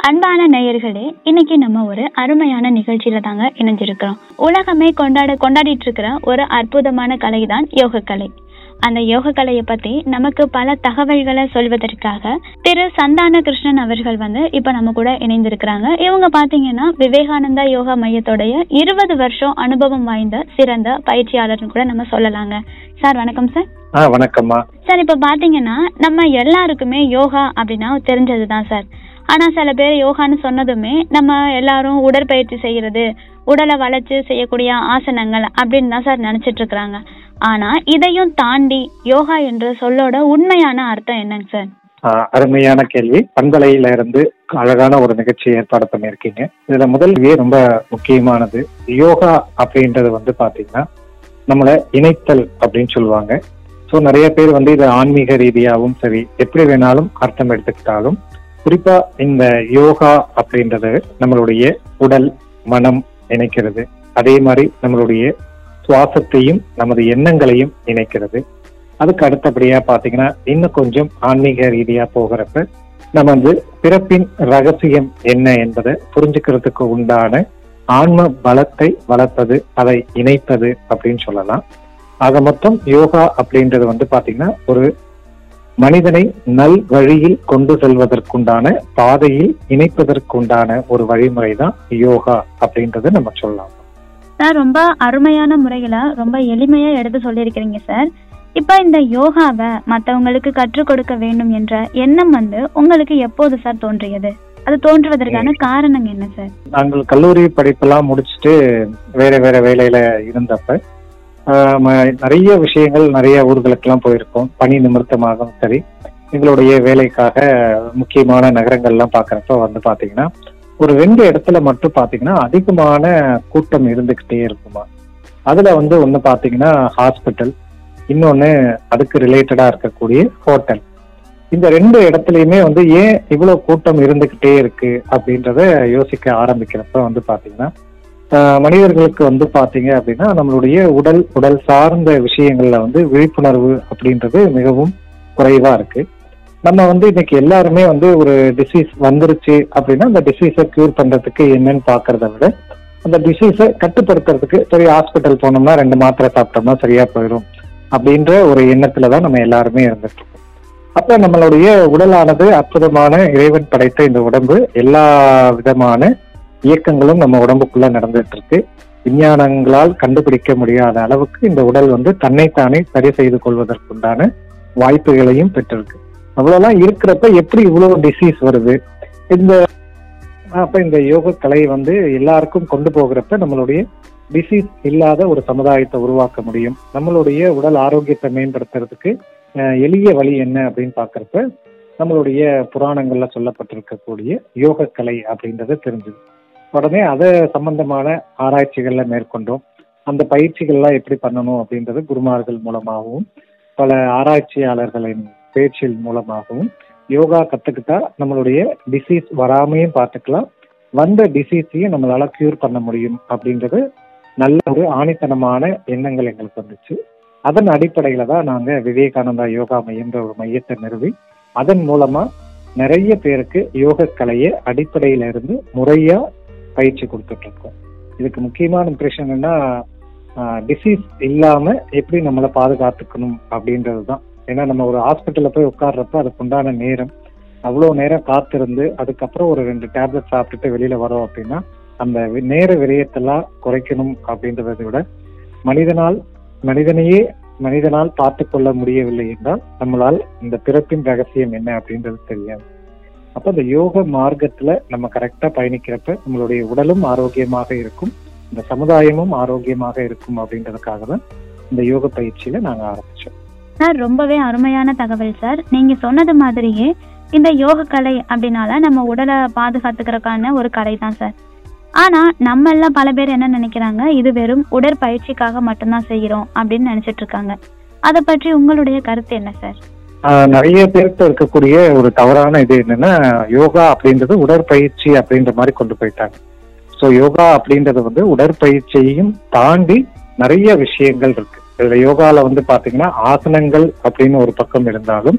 அன்பான நேயர்களே இன்னைக்கு நம்ம ஒரு அருமையான நிகழ்ச்சியில தாங்க இணைஞ்சிருக்கிறோம் உலகமே கொண்டாட கொண்டாடிட்டு இருக்கிற ஒரு அற்புதமான கலை தான் யோக கலை அந்த யோக கலையை பத்தி நமக்கு பல தகவல்களை சொல்வதற்காக திரு சந்தான கிருஷ்ணன் அவர்கள் வந்து இப்ப நம்ம கூட இணைந்திருக்கிறாங்க இவங்க பாத்தீங்கன்னா விவேகானந்தா யோகா மையத்தோடைய இருபது வருஷம் அனுபவம் வாய்ந்த சிறந்த பயிற்சியாளர்னு கூட நம்ம சொல்லலாங்க சார் வணக்கம் சார் ஆ வணக்கம்மா சார் இப்போ பார்த்தீங்கன்னா நம்ம எல்லாருக்குமே யோகா அப்படின்னா தெரிஞ்சது தான் சார் ஆனால் சில பேர் யோகான்னு சொன்னதுமே நம்ம எல்லாரும் உடற்பயிற்சி செய்கிறது உடலை வளைச்சு செய்யக்கூடிய ஆசனங்கள் அப்படின்னு தான் சார் நினச்சிட்டு இருக்கிறாங்க ஆனால் இதையும் தாண்டி யோகா என்ற சொல்லோட உண்மையான அர்த்தம் என்னங்க சார் ஆ, அருமையான கேள்வி பண்பலையில இருந்து அழகான ஒரு நிகழ்ச்சி ஏற்பாடு பண்ணியிருக்கீங்க இதுல முதல்வே ரொம்ப முக்கியமானது யோகா அப்படின்றது வந்து பாத்தீங்கன்னா நம்மளை இணைத்தல் அப்படின்னு சொல்லுவாங்க ஸோ நிறைய பேர் வந்து இது ஆன்மீக ரீதியாகவும் சரி எப்படி வேணாலும் அர்த்தம் எடுத்துக்கிட்டாலும் குறிப்பா இந்த யோகா அப்படின்றது நம்மளுடைய உடல் மனம் இணைக்கிறது அதே மாதிரி நம்மளுடைய சுவாசத்தையும் நமது எண்ணங்களையும் இணைக்கிறது அதுக்கு அடுத்தபடியா பாத்தீங்கன்னா இன்னும் கொஞ்சம் ஆன்மீக ரீதியா போகிறப்ப நம்ம வந்து பிறப்பின் ரகசியம் என்ன என்பதை புரிஞ்சுக்கிறதுக்கு உண்டான ஆன்ம பலத்தை வளர்ப்பது அதை இணைப்பது அப்படின்னு சொல்லலாம் ஆக மொத்தம் யோகா அப்படின்றது வந்து பாத்தீங்கன்னா ஒரு மனிதனை நல் வழியில் கொண்டு செல்வதற்குண்டான பாதையில் இணைப்பதற்குண்டான ஒரு வழிமுறை தான் யோகா அப்படின்றத நம்ம சொல்லலாம் சார் ரொம்ப அருமையான முறையில் ரொம்ப எளிமையாக எடுத்து சொல்லியிருக்கிறீங்க சார் இப்போ இந்த யோகாவை மற்றவங்களுக்கு கற்றுக் கொடுக்க வேண்டும் என்ற எண்ணம் வந்து உங்களுக்கு எப்போது சார் தோன்றியது அது தோன்றுவதற்கான காரணம் என்ன சார் நாங்கள் கல்லூரி படிப்பெல்லாம் முடிச்சுட்டு வேற வேற வேலையில இருந்தப்ப ஆஹ் ம- நிறைய விஷயங்கள் நிறைய ஊர்களுக்கெல்லாம் போயிருக்கோம் பணி நிமித்தமாகவும் சரி எங்களுடைய வேலைக்காக முக்கியமான நகரங்கள்லாம் பார்க்கறப்ப வந்து பாத்தீங்கன்னா ஒரு ரெண்டு இடத்துல மட்டும் பாத்தீங்கன்னா அதிகமான கூட்டம் இருந்துகிட்டே இருக்குமா அதுல வந்து ஒண்ணு பாத்தீங்கன்னா ஹாஸ்பிட்டல் இன்னொன்னு அதுக்கு ரிலேட்டடா இருக்கக்கூடிய ஹோட்டல் இந்த ரெண்டு இடத்துலயுமே வந்து ஏன் இவ்வளவு கூட்டம் இருந்துகிட்டே இருக்கு அப்படின்றத யோசிக்க ஆரம்பிக்கிறப்ப வந்து பாத்தீங்கன்னா ஆஹ் மனிதர்களுக்கு வந்து பாத்தீங்க அப்படின்னா நம்மளுடைய உடல் உடல் சார்ந்த விஷயங்கள்ல வந்து விழிப்புணர்வு அப்படின்றது மிகவும் குறைவா இருக்கு நம்ம வந்து இன்னைக்கு எல்லாருமே வந்து ஒரு டிசீஸ் வந்துருச்சு அப்படின்னா அந்த டிசீஸை கியூர் பண்றதுக்கு என்னன்னு பாக்குறத விட அந்த டிசீஸை கட்டுப்படுத்துறதுக்கு சரி ஹாஸ்பிட்டல் போனோம்னா ரெண்டு மாத்திரை சாப்பிட்டோம்னா சரியா போயிடும் அப்படின்ற ஒரு எண்ணத்துல தான் நம்ம எல்லாருமே இருந்துட்டு இருக்கோம் அப்ப நம்மளுடைய உடலானது அற்புதமான இறைவன் படைத்த இந்த உடம்பு எல்லா விதமான இயக்கங்களும் நம்ம உடம்புக்குள்ள நடந்துட்டு இருக்கு விஞ்ஞானங்களால் கண்டுபிடிக்க முடியாத அளவுக்கு இந்த உடல் வந்து தன்னைத்தானே சரி செய்து கொள்வதற்குண்டான வாய்ப்புகளையும் பெற்றிருக்கு அவ்வளவுலாம் இருக்கிறப்ப எப்படி இவ்வளவு டிசீஸ் வருது இந்த அப்ப இந்த யோக கலை வந்து எல்லாருக்கும் கொண்டு போகிறப்ப நம்மளுடைய டிசீஸ் இல்லாத ஒரு சமுதாயத்தை உருவாக்க முடியும் நம்மளுடைய உடல் ஆரோக்கியத்தை மேம்படுத்துறதுக்கு அஹ், எளிய வழி என்ன அப்படின்னு பாக்குறப்ப நம்மளுடைய புராணங்கள்ல சொல்லப்பட்டிருக்கக்கூடிய யோக கலை அப்படின்றது தெரிஞ்சது உடனே அதை சம்பந்தமான ஆராய்ச்சிகள்ல மேற்கொண்டோம் அந்த பயிற்சிகள்லாம் எப்படி பண்ணணும் அப்படின்றது குருமார்கள் மூலமாகவும் பல ஆராய்ச்சியாளர்களின் பேச்சில் மூலமாகவும் யோகா கத்துக்கிட்டா நம்மளுடைய டிசீஸ் வராமையும் பார்த்துக்கலாம் வந்த டிசீஸையும் நம்மளால கியூர் பண்ண முடியும் அப்படின்றது நல்ல ஒரு ஆணித்தனமான எண்ணங்கள் எங்களுக்கு வந்துச்சு அதன் அடிப்படையில தான் நாங்க விவேகானந்தா யோகா மையம்ன்ற ஒரு மையத்தை நிறுவி அதன் மூலமா நிறைய பேருக்கு யோக கலையை அடிப்படையில இருந்து முறையா பயிற்சி கொடுத்துட்டு இருக்கோம் இதுக்கு முக்கியமான இம்ப்ரெஷன் என்ன டிசீஸ் இல்லாம எப்படி நம்மளை பாதுகாத்துக்கணும் அப்படின்றது தான் ஏன்னா நம்ம ஒரு ஹாஸ்பிட்டல்ல போய் உட்கார்றப்ப அதுக்கு உண்டான நேரம் அவ்வளோ நேரம் காத்திருந்து அதுக்கப்புறம் ஒரு ரெண்டு டேப்லெட் சாப்பிட்டுட்டு வெளியில வரோம் அப்படின்னா அந்த வி- நேர விரயத்தெல்லாம் குறைக்கணும் அப்படின்றதை விட மனிதனால் மனிதனையே மனிதனால் பார்த்து கொள்ள முடியவில்லை என்றால் நம்மளால் இந்த பிறப்பின் ரகசியம் என்ன அப்படின்றது தெரியாது அப்ப இந்த யோக மார்க்கத்துல நம்ம கரெக்டா பயணிக்கிறப்ப நம்மளுடைய உடலும் ஆரோக்கியமாக இருக்கும் இந்த சமுதாயமும் ஆரோக்கியமாக இருக்கும் அப்படின்றதுக்காக தான் இந்த யோக பயிற்சியில நாங்க ஆரம்பிச்சோம் சார் ரொம்பவே அருமையான தகவல் சார் நீங்க சொன்னது மாதிரியே இந்த யோக கலை அப்படின்னால நம்ம உடலை பாதுகாத்துக்கிறதுக்கான ஒரு கலை தான் சார் ஆனா நம்ம எல்லாம் பல பேர் என்ன நினைக்கிறாங்க இது வெறும் உடற்பயிற்சிக்காக மட்டும்தான் செய்கிறோம் அப்படின்னு நினைச்சிட்டு இருக்காங்க அதை பற்றி உங்களுடைய கருத்து என்ன சார் ஆஹ் நிறைய பேருக்கு இருக்கக்கூடிய ஒரு தவறான இது என்னன்னா யோகா அப்படின்றது உடற்பயிற்சி அப்படின்ற மாதிரி கொண்டு போயிட்டாங்க ஸோ யோகா அப்படின்றது வந்து உடற்பயிற்சியையும் தாண்டி நிறைய விஷயங்கள் இருக்கு இதுல யோகால வந்து பாத்தீங்கன்னா ஆசனங்கள் அப்படின்னு ஒரு பக்கம் இருந்தாலும்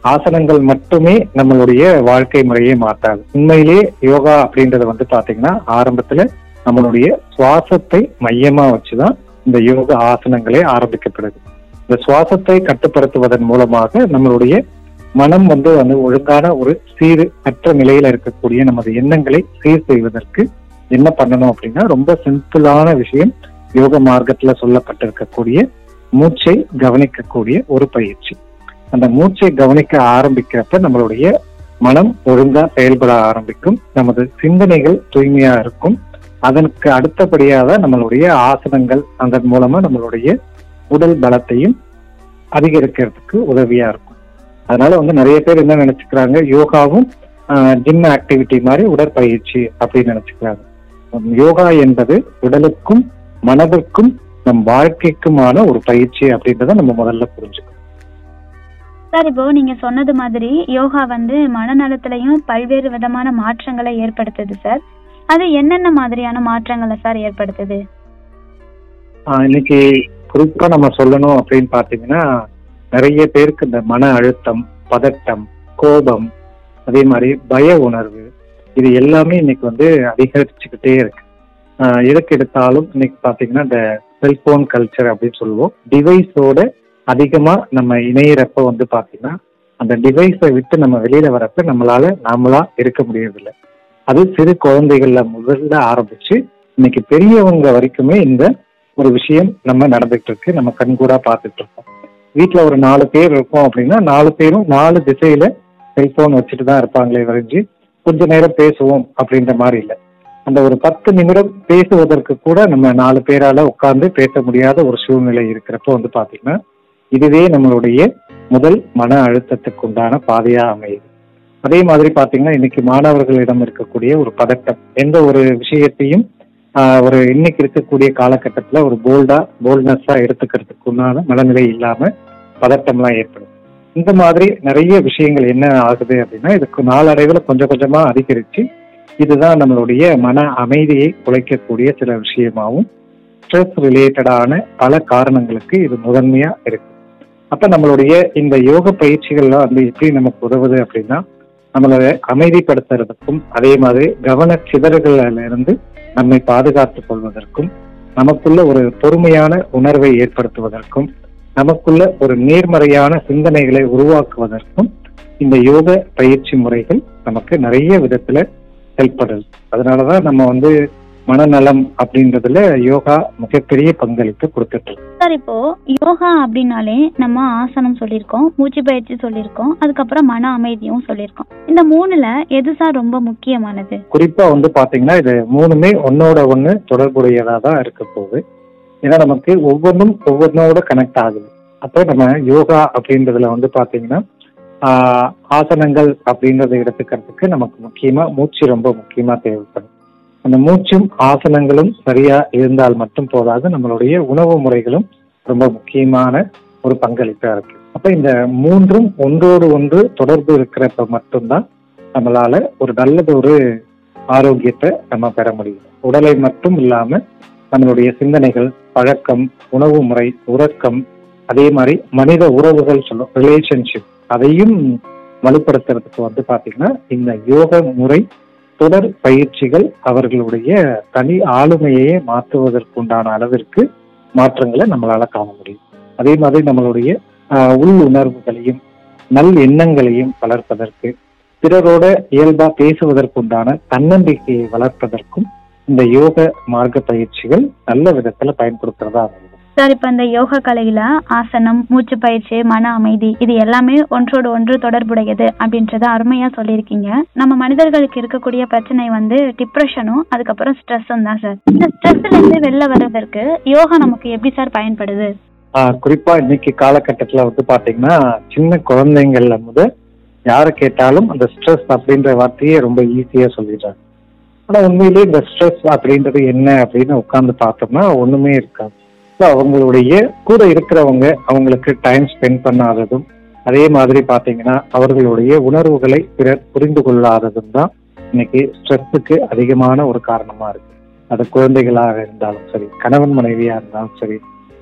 ஆசனங்கள் மட்டுமே நம்மளுடைய வாழ்க்கை முறையை மாற்றாது உண்மையிலேயே யோகா அப்படின்றது வந்து பாத்தீங்கன்னா ஆரம்பத்துல நம்மளுடைய சுவாசத்தை மையமா வச்சுதான் இந்த யோக ஆசனங்களே ஆரம்பிக்கப்படுது இந்த சுவாசத்தை கட்டுப்படுத்துவதன் மூலமாக நம்மளுடைய மனம் வந்து வந்து ஒழுங்கான ஒரு சீர் அற்ற நிலையில இருக்கக்கூடிய நமது எண்ணங்களை சீர் செய்வதற்கு என்ன பண்ணணும் அப்படின்னா ரொம்ப சிம்பிளான விஷயம் யோக மார்க்கத்துல சொல்லப்பட்டிருக்கக்கூடிய மூச்சை கவனிக்கக்கூடிய ஒரு பயிற்சி அந்த மூச்சை கவனிக்க ஆரம்பிக்கிறப்ப நம்மளுடைய மனம் ஒழுங்கா செயல்பட ஆரம்பிக்கும் நமது சிந்தனைகள் தூய்மையா இருக்கும் அதற்கு அடுத்தபடியாக தான் நம்மளுடைய ஆசனங்கள் அதன் மூலமா நம்மளுடைய உடல் பலத்தையும் அதிகரிக்கிறதுக்கு உதவியா இருக்கும் அதனால வந்து நிறைய பேர் என்ன நினைச்சுக்கிறாங்க யோகாவும் ஜிம் ஆக்டிவிட்டி மாதிரி உடற்பயிற்சி அப்படின்னு நினைச்சுக்கிறாங்க உம், யோகா என்பது உடலுக்கும் மனதிற்கும் நம் வாழ்க்கைக்குமான ஒரு பயிற்சி அப்படின்றத நம்ம முதல்ல புரிஞ்சுக்கணும் சார் இப்போ நீங்க சொன்னது மாதிரி யோகா வந்து மனநலத்திலையும் பல்வேறு விதமான மாற்றங்களை ஏற்படுத்துது சார் அது என்னென்ன மாதிரியான மாற்றங்களை சார் ஏற்படுத்துது ஆஹ் இன்னைக்கு குறிப்பா நம்ம சொல்லணும் அப்படின்னு பாத்தீங்கன்னா நிறைய பேருக்கு இந்த மன அழுத்தம் பதட்டம் கோபம் அதே மாதிரி பய உணர்வு இது எல்லாமே இன்னைக்கு வந்து அதிகரிச்சுக்கிட்டே இருக்கு ஆஹ் எதுக்கு எடுத்தாலும் இன்னைக்கு பாத்தீங்கன்னா இந்த செல்போன் கல்ச்சர் அப்படின்னு சொல்லுவோம் டிவைஸோட அதிகமா நம்ம இணையிறப்ப வந்து பாத்தீங்கன்னா அந்த டிவைஸை விட்டு நம்ம வெளியில வரப்ப நம்மளால நாமளா இருக்க முடியறதில்ல அது சிறு குழந்தைகள்ல முதல்ல ஆரம்பிச்சு இன்னைக்கு பெரியவங்க வரைக்குமே இந்த ஒரு விஷயம் நம்ம நடந்துட்டு இருக்கு நம்ம கண்கூடா பார்த்துட்டு இருக்கோம் வீட்ல ஒரு நாலு பேர் இருக்கோம் அப்படின்னா நாலு பேரும் நாலு திசையில செல்போன் வச்சுட்டு தான் இருப்பாங்களே வரைஞ்சு கொஞ்ச நேரம் பேசுவோம் அப்படின்ற மாதிரி இல்லை அந்த ஒரு பத்து நிமிடம் பேசுவதற்கு கூட நம்ம நாலு பேரால உட்கார்ந்து பேச முடியாத ஒரு சூழ்நிலை இருக்கிறப்போ வந்து பாத்தீங்கன்னா இதுவே நம்மளுடைய முதல் மன அழுத்தத்துக்கு உண்டான பாதையா அமையுது அதே மாதிரி பாத்தீங்கன்னா இன்னைக்கு மாணவர்களிடம் இருக்கக்கூடிய ஒரு பதட்டம் எந்த ஒரு விஷயத்தையும் ஆஹ், ஒரு இன்னைக்கு இருக்கக்கூடிய காலகட்டத்துல ஒரு போல்டா போல்ட்னஸா எடுத்துக்கிறதுக்கு உண்டான மனநிலை இல்லாம பதட்டம்லாம் ஏற்படும் இந்த மாதிரி நிறைய விஷயங்கள் என்ன ஆகுது அப்படின்னா இதுக்கு நாளடைவில் கொஞ்சம் கொஞ்சமா அதிகரிச்சு இதுதான் நம்மளுடைய மன அமைதியை குலைக்கக்கூடிய சில விஷயமாவும் ஸ்ட்ரெஸ் ரிலேட்டடான பல காரணங்களுக்கு இது முதன்மையா இருக்கு அப்ப நம்மளுடைய இந்த யோக பயிற்சிகள்லாம் வந்து எப்படி நமக்கு உதவுது அப்படின்னா நம்மளை அமைதிப்படுத்துறதுக்கும் அதே மாதிரி கவன சிதறுகள்ல இருந்து நம்மை பாதுகாத்துக் கொள்வதற்கும் நமக்குள்ள ஒரு பொறுமையான உணர்வை ஏற்படுத்துவதற்கும் நமக்குள்ள ஒரு நேர்மறையான சிந்தனைகளை உருவாக்குவதற்கும் இந்த யோக பயிற்சி முறைகள் நமக்கு நிறைய விதத்துல ஹெல்ப் பண்ணுது அதனாலதான் நம்ம வந்து மனநலம் அப்படின்றதுல யோகா மிகப்பெரிய பங்களிப்பு கொடுத்துட்டு இருக்கு சார் இப்போ யோகா அப்படின்னாலே நம்ம ஆசனம் சொல்லியிருக்கோம் மூச்சு பயிற்சி சொல்லியிருக்கோம் அதுக்கப்புறம் மன அமைதியும் சொல்லியிருக்கோம் இந்த மூணுல எது சார் ரொம்ப முக்கியமானது குறிப்பா வந்து பாத்தீங்கன்னா இது மூணுமே ஒன்னோட ஒண்ணு தொடர்புடையதா தான் இருக்க போகுது ஏன்னா நமக்கு ஒவ்வொன்றும் ஒவ்வொன்னோட கனெக்ட் ஆகுது அப்போ நம்ம யோகா அப்படின்றதுல வந்து பாத்தீங்கன்னா ஆஹ், ஆசனங்கள் அப்படின்றத எடுத்துக்கிறதுக்கு நமக்கு முக்கியமா மூச்சு ரொம்ப முக்கியமா தேவைப்படும் அந்த மூச்சும் ஆசனங்களும் சரியா இருந்தால் மட்டும் போதாது நம்மளுடைய உணவு முறைகளும் ரொம்ப முக்கியமான ஒரு பங்களிப்பா இருக்கு அப்ப இந்த மூன்றும் ஒன்றோடு ஒன்று தொடர்பு இருக்கிறப்ப மட்டும்தான் நம்மளால ஒரு நல்லது ஒரு ஆரோக்கியத்தை நம்ம பெற முடியும் உடலை மட்டும் இல்லாம நம்மளுடைய சிந்தனைகள் பழக்கம் உணவு முறை உறக்கம் அதே மாதிரி மனித உறவுகள் சொல்லும் ரிலேஷன்ஷிப் அதையும் வலுப்படுத்துறதுக்கு வந்து பாத்தீங்கன்னா இந்த யோக முறை தொடர் பயிற்சிகள் அவர்களுடைய தனி ஆளுமையே மாற்றுவதற்குண்டான அளவிற்கு மாற்றங்களை நம்மளால காண முடியும் அதே மாதிரி நம்மளுடைய ஆஹ், உள் உணர்வுகளையும் நல் எண்ணங்களையும் வளர்ப்பதற்கு பிறரோட இயல்பா பேசுவதற்குண்டான தன்னம்பிக்கையை வளர்ப்பதற்கும் இந்த யோக மார்க்க பயிற்சிகள் நல்ல விதத்துல பயன்படுத்துறதா அமையுது சார் இப்போ இந்த யோகா கலையில ஆசனம் மூச்சு பயிற்சி மன அமைதி இது எல்லாமே ஒன்றோடு ஒன்று தொடர்புடையது அப்படின்றத அருமையா சொல்லியிருக்கீங்க நம்ம மனிதர்களுக்கு இருக்கக்கூடிய பிரச்சனை வந்து டிப்ரெஷனும் அதுக்கப்புறம் ஸ்ட்ரெஸ்ஸும் தான் சார் இந்த ஸ்ட்ரெஸ்ல இருந்து வெளில வர்றதற்கு யோகா நமக்கு எப்படி சார் பயன்படுது ஆஹ் குறிப்பா இன்னைக்கு காலகட்டத்துல வந்து பாத்தீங்கன்னா சின்ன குழந்தைங்கள்ல முதல் யாரை கேட்டாலும் அந்த ஸ்ட்ரெஸ் அப்படின்ற வார்த்தையே ரொம்ப ஈஸியா சொல்லிடுறாங்க ஆனா உண்மையிலேயே இந்த ஸ்ட்ரெஸ் அப்படின்றது என்ன அப்படின்னு உட்கார்ந்து பார்த்தோம்னா ஒண்ணுமே இருக்காது So, அவங்களுடைய கூட இருக்கிறவங்க அவங்களுக்கு டைம் ஸ்பெண்ட் பண்ணாததும் அதே மாதிரி பாத்தீங்கன்னா அவர்களுடைய உணர்வுகளை பிறர் புரிந்து கொள்ளாததும் தான் இன்னைக்கு ஸ்ட்ரெஸ்ஸுக்கு அதிகமான ஒரு காரணமா இருக்கு அது குழந்தைகளாக இருந்தாலும் சரி கணவன் மனைவியா இருந்தாலும் சரி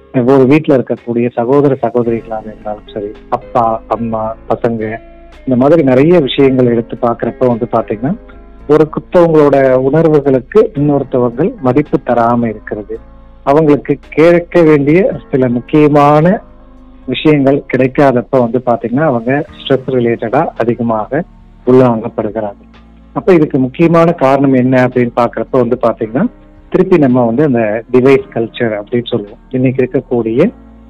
ஒரு வீட்டில் இருக்கக்கூடிய சகோதர சகோதரிகளாக இருந்தாலும் சரி அப்பா அம்மா பசங்க இந்த மாதிரி நிறைய விஷயங்கள் எடுத்து பார்க்குறப்ப வந்து பார்த்தீங்கன்னா ஒரு குத்தவங்களோட உணர்வுகளுக்கு இன்னொருத்தவங்க மதிப்பு தராம இருக்கிறது அவங்களுக்கு கேட்க வேண்டிய சில முக்கியமான விஷயங்கள் கிடைக்காதப்ப வந்து பாத்தீங்கன்னா அவங்க ஸ்ட்ரெஸ் ரிலேட்டடா அதிகமாக உள்ளாங்கப்படுகிறாங்க அப்ப இதுக்கு முக்கியமான காரணம் என்ன அப்படின்னு பாக்குறப்ப வந்து பாத்தீங்கன்னா திருப்பி நம்ம வந்து அந்த டிவைஸ் கல்ச்சர் அப்படின்னு சொல்லுவோம் இன்னைக்கு இருக்கக்கூடிய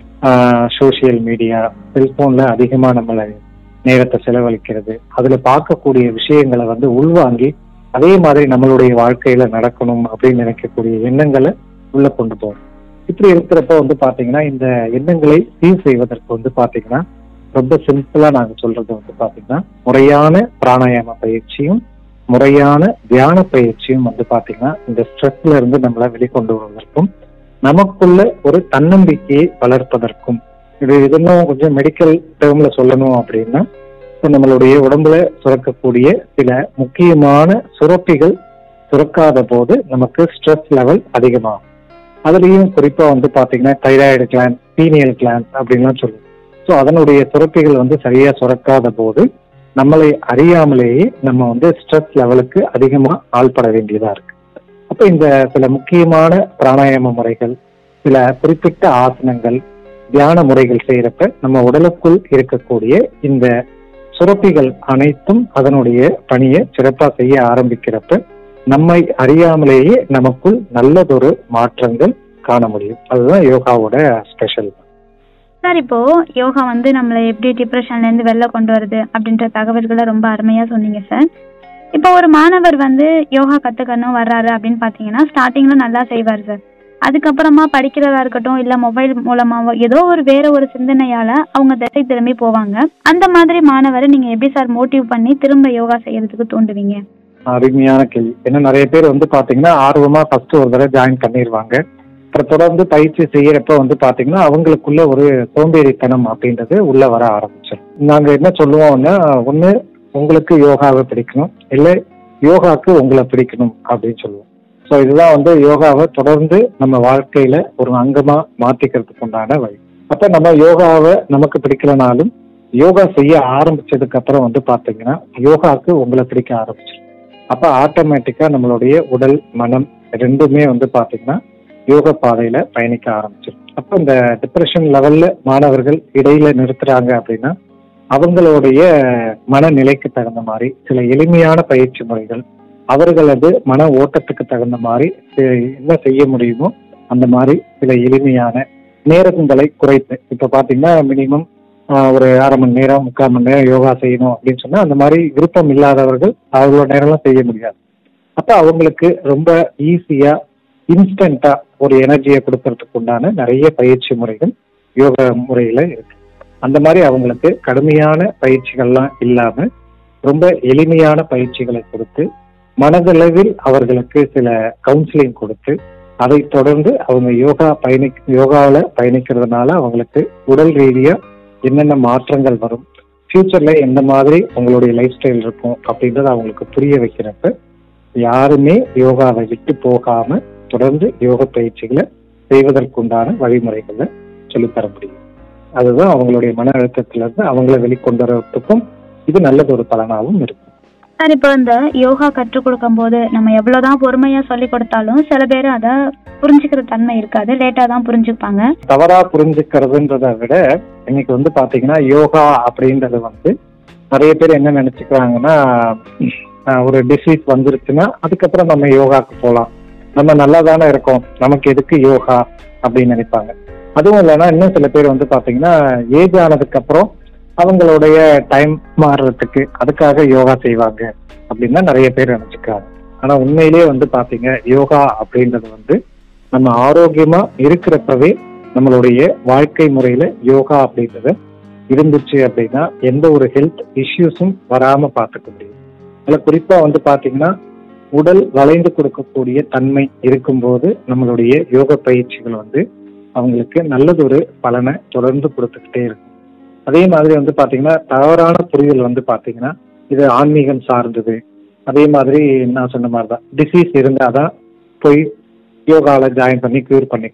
சோசியல் மீடியா செல்போன்ல அதிகமா நம்மளை நேரத்தை செலவழிக்கிறது அதுல பார்க்கக்கூடிய விஷயங்களை வந்து உள்வாங்கி அதே மாதிரி நம்மளுடைய வாழ்க்கையில நடக்கணும் அப்படின்னு நினைக்கக்கூடிய எண்ணங்களை உள்ள கொண்டு போகும் இப்படி இருக்கிறப்ப வந்து பாத்தீங்கன்னா இந்த எண்ணங்களை சீர் செய்வதற்கு வந்து பாத்தீங்கன்னா ரொம்ப சிம்பிளா நாங்க சொல்றது வந்து பாத்தீங்கன்னா முறையான பிராணாயாம பயிற்சியும் முறையான தியான பயிற்சியும் வந்து பாத்தீங்கன்னா இந்த ஸ்ட்ரெஸ்ல இருந்து நம்மளை வெளிக்கொண்டு வருவதற்கும் நமக்குள்ள ஒரு தன்னம்பிக்கையை வளர்ப்பதற்கும் இது இன்னும் கொஞ்சம் மெடிக்கல் டேர்ம்ல சொல்லணும் அப்படின்னா இப்போ நம்மளுடைய உடம்புல சுரக்கக்கூடிய சில முக்கியமான சுரப்பிகள் சுரக்காத போது நமக்கு ஸ்ட்ரெஸ் லெவல் அதிகமாகும் அதுலேயும் குறிப்பா வந்து பாத்தீங்கன்னா தைராய்டு கிளான் பீனியல் கிளான் அப்படின்லாம் சொல்லுவோம் ஸோ அதனுடைய சுரப்பிகள் வந்து சரியா சுரக்காத போது நம்மளை அறியாமலேயே நம்ம வந்து ஸ்ட்ரெஸ் லெவலுக்கு அதிகமா ஆள்பட வேண்டியதா இருக்கு அப்ப இந்த சில முக்கியமான பிராணாயாம முறைகள் சில குறிப்பிட்ட ஆசனங்கள் தியான முறைகள் செய்யறப்ப நம்ம உடலுக்குள் இருக்கக்கூடிய இந்த சுரப்பிகள் அனைத்தும் அதனுடைய பணியை சிறப்பா செய்ய ஆரம்பிக்கிறப்ப நம்மை அறியாமலேயே நமக்குள் நல்லதொரு மாற்றங்கள் காண முடியும் அதுதான் யோகாவோட ஸ்பெஷல் சார் இப்போ யோகா வந்து நம்மளை எப்படி டிப்ரெஷன்ல இருந்து வெளில கொண்டு வருது அப்படின்ற தகவல்களை ரொம்ப அருமையா சொன்னீங்க சார் இப்போ ஒரு மாணவர் வந்து யோகா கத்துக்கணும் வர்றாரு அப்படின்னு பாத்தீங்கன்னா ஸ்டார்டிங்ல நல்லா செய்வார் சார் அதுக்கப்புறமா படிக்கிறதா இருக்கட்டும் இல்ல மொபைல் மூலமாவோ ஏதோ ஒரு வேற ஒரு சிந்தனையால அவங்க திசை திரும்பி போவாங்க அந்த மாதிரி மாணவரை நீங்க எப்படி சார் மோட்டிவ் பண்ணி திரும்ப யோகா செய்யறதுக்கு தூண்டுவீங்க அருமையான கேள்வி ஏன்னா நிறைய பேர் வந்து பாத்தீங்கன்னா ஆர்வமா ஃபர்ஸ்ட் ஒரு தடவை ஜாயின் பண்ணிடுவாங்க அப்புறம் தொடர்ந்து பயிற்சி செய்யறப்ப வந்து பாத்தீங்கன்னா அவங்களுக்குள்ள ஒரு சோம்பேறித்தனம் அப்படின்றது உள்ள வர ஆரம்பிச்சிடும் நாங்க என்ன சொல்லுவோம்னா ஒண்ணு உங்களுக்கு யோகாவை பிடிக்கணும் இல்ல யோகாக்கு உங்களை பிடிக்கணும் அப்படின்னு சொல்லுவோம் ஸோ இதுதான் வந்து யோகாவை தொடர்ந்து நம்ம வாழ்க்கையில ஒரு அங்கமா மாத்திக்கிறதுக்கு உண்டான வழி அப்ப நம்ம யோகாவை நமக்கு பிடிக்கலனாலும் யோகா செய்ய ஆரம்பிச்சதுக்கு அப்புறம் வந்து பாத்தீங்கன்னா யோகாக்கு உங்களை பிடிக்க ஆரம்பிச்சிடும் அப்ப ஆட்டோமேட்டிக்கா நம்மளுடைய உடல் மனம் ரெண்டுமே வந்து பாத்தீங்கன்னா யோக பாதையில பயணிக்க ஆரம்பிச்சிடும் அப்ப இந்த டிப்ரெஷன் லெவல்ல மாணவர்கள் இடையில நிறுத்துறாங்க அப்படின்னா அவங்களுடைய மனநிலைக்கு தகுந்த மாதிரி சில எளிமையான பயிற்சி முறைகள் அவர்களது மன ஓட்டத்துக்கு தகுந்த மாதிரி என்ன செய்ய முடியுமோ அந்த மாதிரி சில எளிமையான நேரங்களை குறைத்து இப்ப பாத்தீங்கன்னா மினிமம் ஒரு அரை மணி நேரம் முக்கால் மணி நேரம் யோகா செய்யணும் அப்படின்னு சொன்னா அந்த மாதிரி விருப்பம் இல்லாதவர்கள் அவ்வளோ நேரம்லாம் செய்ய முடியாது அப்ப அவங்களுக்கு ரொம்ப ஈஸியா இன்ஸ்டண்டா ஒரு எனர்ஜியை கொடுக்கறதுக்கு உண்டான நிறைய பயிற்சி முறைகள் யோகா முறையில இருக்கு அந்த மாதிரி அவங்களுக்கு கடுமையான பயிற்சிகள்லாம் இல்லாம ரொம்ப எளிமையான பயிற்சிகளை கொடுத்து மனதளவில் அவர்களுக்கு சில கவுன்சிலிங் கொடுத்து அதை தொடர்ந்து அவங்க யோகா பயணி யோகாவில் பயணிக்கிறதுனால அவங்களுக்கு உடல் ரீதியா என்னென்ன மாற்றங்கள் வரும் ஃபியூச்சர்ல எந்த மாதிரி உங்களுடைய லைஃப் ஸ்டைல் இருக்கும் அப்படின்றத அவங்களுக்கு புரிய வைக்கிறப்ப யாருமே யோகாவை விட்டு போகாம தொடர்ந்து யோக பயிற்சிகளை செய்வதற்குண்டான வழிமுறைகளை சொல்லித்தர முடியும் அதுதான் அவங்களுடைய மன அழுத்தத்துல இருந்து அவங்கள வெளிக்கொண்டு வரத்துக்கும் இது நல்லது ஒரு பலனாகவும் இருக்கும் சார் இப்போ இந்த யோகா கற்றுக் கொடுக்கும் போது நம்ம எவ்வளவுதான் பொறுமையா சொல்லி கொடுத்தாலும் சில பேர் அதை புரிஞ்சுக்கிற தன்மை இருக்காது லேட்டா தான் புரிஞ்சுப்பாங்க தவறா புரிஞ்சுக்கிறதுன்றத விட இன்னைக்கு வந்து பாத்தீங்கன்னா யோகா அப்படின்றது வந்து நிறைய பேர் என்ன நினைச்சுக்கிறாங்கன்னா ஒரு டிசீஸ் வந்துருச்சுன்னா அதுக்கப்புறம் நம்ம யோகாக்கு போகலாம் நம்ம நல்லா தானே இருக்கோம் நமக்கு எதுக்கு யோகா அப்படின்னு நினைப்பாங்க அதுவும் இல்லைன்னா இன்னும் சில பேர் வந்து பாத்தீங்கன்னா ஏஜ் ஆனதுக்கு அப்புறம் அவங்களுடைய டைம் மாறுறதுக்கு அதுக்காக யோகா செய்வாங்க அப்படின்னு தான் நிறைய பேர் நினைச்சுக்கிறாங்க ஆனா உண்மையிலேயே வந்து பாத்தீங்க யோகா அப்படின்றது வந்து நம்ம ஆரோக்கியமா இருக்கிறப்பவே நம்மளுடைய வாழ்க்கை முறையில யோகா அப்படின்றது இருந்துச்சு அப்படின்னா எந்த ஒரு ஹெல்த் இஷ்யூஸும் வராம பார்த்துக்க முடியும் அதில் குறிப்பா வந்து பாத்தீங்கன்னா உடல் வளைந்து கொடுக்கக்கூடிய தன்மை இருக்கும்போது நம்மளுடைய யோக பயிற்சிகள் வந்து அவங்களுக்கு நல்லதொரு பலனை தொடர்ந்து கொடுத்துக்கிட்டே இருக்கும் அதே மாதிரி வந்து பாத்தீங்கன்னா தவறான புரிதல் வந்து பாத்தீங்கன்னா இது ஆன்மீகம் சார்ந்தது அதே மாதிரி நான் சொன்ன மாதிரி தான் டிசீஸ் இருந்தாதான் போய் யோகாவில் ஜாயின் பண்ணி க்யூர் பண்ணிக்கணும்